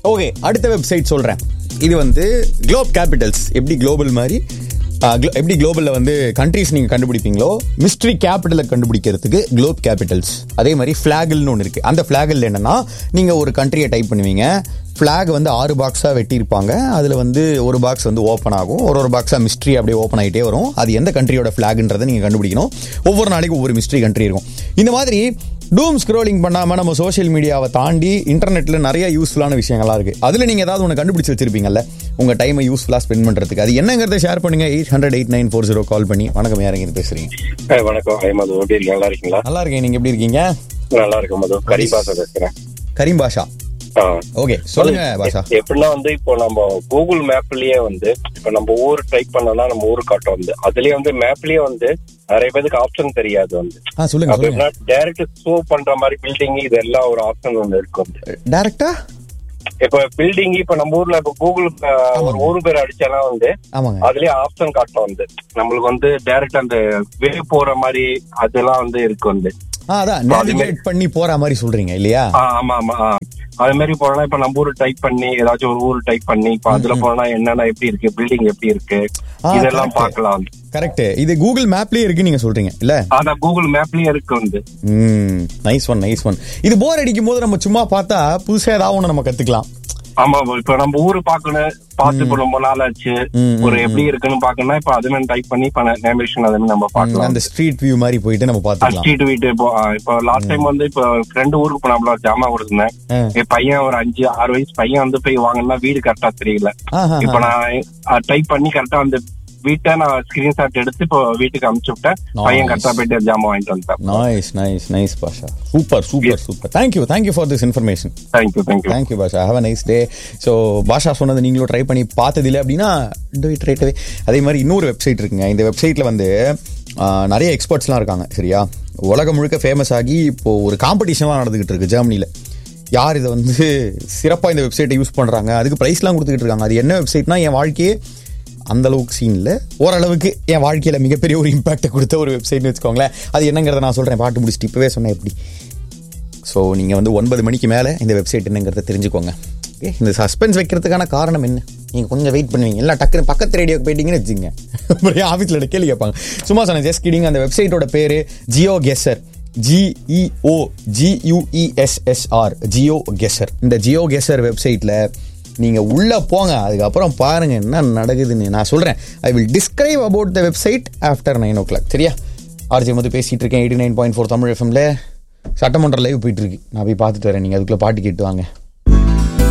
Okay அடுத்த website சொல்றேன் இது வந்து குளோப் கேபிட்டல்ஸ் எப்படி குளோபல் மாதிரி ஆ, glo- எப்படி குளோபல்ல வந்து கண்ட்ரிஸ் நீங்க கண்டுபிடிப்பீங்களோ மிஸ்ட்ரி கேபிட்டலை கண்டுபிடிக்கிறதுக்கு குளோப் கேபிட்டல்ஸ் அதே மாதிரி ஃபிளாகல்னு ஒன்று இருக்கு அந்த ஃபிளாகல் என்னன்னா நீங்க ஒரு கண்ட்ரியை டைப் பண்ணுவீங்க ஃபிளாக் வந்து ஆறு பாக்ஸாக வெட்டியிருப்பாங்க அதில் வந்து ஒரு பாக்ஸ் வந்து ஓப்பன் ஆகும் ஒரு ஒரு பாக்ஸாக மிஸ்ட்ரி அப்படியே ஓப்பன் ஆகிட்டே வரும் அது எந்த கண்ட்ரியோட ஃபிளாக்ன்றதை நீங்கள் கண்டுபிடிக்கணும் ஒவ்வொரு நாளைக்கு ஒவ்வொரு மிஸ்ட்ரி கண்ட்ரி இருக்கும் இந்த மாதிரி டூம் ஸ்க்ரோலிங் பண்ணாமல் நம்ம சோஷியல் மீடியாவை தாண்டி இன்டர்நெட்டில் நிறைய யூஸ்ஃபுல்லான விஷயங்கள்லாம் இருக்குது அதில் நீங்கள் ஏதாவது ஒன்று கண்டுபிடிச்சு வச்சிருப்பீங்கல்ல உங்கள் டைமை யூஸ்ஃபுல்லாக ஸ்பெண்ட் பண்ணுறதுக்கு அது என்னங்கிறத ஷேர் பண்ணுங்க eight hundred eight nine four zero call பண்ணி வணக்கம் யாருங்க இது பேசுறீங்க ஏய், வணக்கம் ஹை மது எப்படி இருக்கீங்க நல்லா இருக்கீங்களா நல்லா இருக்கேன் நீங்கள் எப்படி இருக்கீங்க நல்லா இருக்கேன் மது கரிபாசா பேசுறேன் கரீம் பாஷா ஆ. ஓகே சொல்லுங்க பாஷா எ- எப்படின்னா வந்து இப்போ நம்ம கூகுள் மேப்லயே வந்து இப்போ நம்ம ஊர் டைப் பண்ணோம்னா நம்ம ஊர் காட்டும் வந்து அதுலயே வந்து மேப்லயே வந்து நிறைய பேருக்கு ஆப்ஷன் தெரியாது வந்து ஆ சொல்லுங்க அப்ப சொல்லுங்க எப்படின்னா டைரக்ட் ஷோ பண்ற மாதிரி பில்டிங் இது எல்லாம் ஒரு ஆப்ஷன் வந்து இருக்கு வந்து டேரக்டா இப்ப பில்டிங் இப்ப நம்ம ஊர்ல இப்ப கூகுள் ஒரு ஊர் பேர் அடிச்சானா வந்து ஆமாங்க அதுலயே ஆப்ஷன் காட்டும் வந்து நம்மளுக்கு வந்து டைரக்ட் அந்த வே போற மாதிரி அதெல்லாம் வந்து இருக்கு வந்து ஆ அதான் நேவிகேட் பண்ணி போற மாதிரி சொல்றீங்க இல்லையா ஆ, ஆமா ஆமா ஆ. அது மாதிரி போனா இப்ப நம்ம ஊர் டைப் பண்ணி ஏதாச்சும் ஒரு ஊர் டைப் பண்ணி இப்ப அதுல போனா என்னென்ன எப்படி இருக்கு பில்டிங் எப்படி இருக்கு ஆ, இதெல்லாம் correct. பார்க்கலாம் கரெக்ட் இது கூகுள் மேப்லயே இருக்கு நீங்க சொல்றீங்க இல்ல ஆனா கூகுள் மேப்லயே இருக்கு வந்து ம் நைஸ் ஒன் நைஸ் ஒன் இது போர் அடிக்கும் போது நம்ம சும்மா பார்த்தா புதுசா ஏதாவது ஒன்று நம்ம கத்துக்கலாம் ஆமா இப்ப நம்ம ஊரு பாக்கணும் பார்த்து இப்ப ரொம்ப நாள் ஆச்சு ம், ஒரு எப்படி இருக்குன்னு பாக்கணும்னா இப்ப அது மாதிரி டைப் பண்ணி இப்ப நேவிகேஷன் அது மாதிரி நம்ம பார்க்கலாம் அந்த ஸ்ட்ரீட் வியூ மாதிரி போயிட்டு நம்ம பார்த்துக்கலாம் ஸ்ட்ரீட் வீட்டு இப்போ ஆ, இப்போ லாஸ்ட் டைம் வந்து இப்போ ஃப்ரெண்டு ஊருக்கு போனாப்ல ஜாமா கொடுத்துருந்தேன் ஆ. என் பையன் ஒரு அஞ்சு ஆறு வயசு பையன் வந்து போய் வாங்கினா வீடு கரெக்டா தெரியல ஆஹா, இப்போ நான் டைப் பண்ணி கரெக்டா அந்த வீட்டை நான் ஸ்கிரீன்ஷாட் எடுத்து இப்போ வீட்டுக்கு அனுப்பிச்சு விட்டேன் பையன் கரெக்டா போயிட்டு ஜாமா வாங்கிட்டு வந்துட்டேன் nice nice nice Basha super super super thank you thank you for this information thank you thank you thank you Basha have a nice day so Basha சொன்னது நீங்களும் ட்ரை பண்ணி பார்த்ததில்லை அப்படின்னா டூ இட் ரைட் அதே மாதிரி இன்னொரு வெப்சைட் இருக்குங்க இந்த வெப்சைட்டில் வந்து ஆ, நிறைய எக்ஸ்பர்ட்ஸ்லாம் இருக்காங்க சரியா உலகம் முழுக்க ஃபேமஸ் ஆகி இப்போ ஒரு காம்படிஷன்லாம் நடந்துகிட்டு இருக்கு ஜெர்மனியில் யார் இதை வந்து சிறப்பாக இந்த வெப்சைட்டை யூஸ் பண்ணுறாங்க அதுக்கு ப்ரைஸ்லாம் கொடுத்துக்கிட்டு இருக்காங்க அது என்ன வெப்சைட்னா என் வாழ்க்கையே அந்த அளவுக்கு சீனில் ஓரளவுக்கு என் வாழ்க்கையில் மிகப்பெரிய ஒரு இம்பாக்டை கொடுத்த ஒரு வெப்சைட்னு வச்சுக்கோங்களேன் அது என்னங்கிறத நான் சொல்கிறேன் பாட்டு முடிச்சுட்டு இப்போவே சொன்னேன் எப்படி ஸோ நீங்கள் வந்து ஒன்பது மணிக்கு மேலே இந்த வெப்சைட் என்னங்கிறத தெரிஞ்சுக்கோங்க ஓகே இந்த சஸ்பென்ஸ் வைக்கிறதுக்கான காரணம் என்ன நீங்கள் கொஞ்சம் வெயிட் பண்ணுவீங்க இல்லை டக்குன்னு பக்கத்து ரேடியோக்கு போயிட்டீங்கன்னு வச்சுங்க அப்புறம் ஆஃபீஸில் கேள்வி கேட்பாங்க சும்மா சொன்னேன் ஜஸ்ட் கிடிங் அந்த வெப்சைட்டோட பேர் ஜியோ கெசர் ஜிஇஓ ஜியூஇஎஸ்எஸ்ஆர் ஜியோ கெசர் இந்த ஜியோ கெசர் வெப்சைட்டில் நீங்கள் உள்ளே போங்க அதுக்கப்புறம் பாருங்க என்ன நடக்குதுன்னு நான் சொல்கிறேன் I will describe about the website after nine o'clock சரியா ஆர்ஜி வந்து பேசிகிட்டு இருக்கேன் eighty nine point four Tamil எஃப்எம்ல சட்டமன்ற லைவ் போயிட்டு இருக்கு நான் போய் பார்த்துட்டு வரேன் நீங்கள் அதுக்குள்ளே பாட்டு கேட்டு வாங்க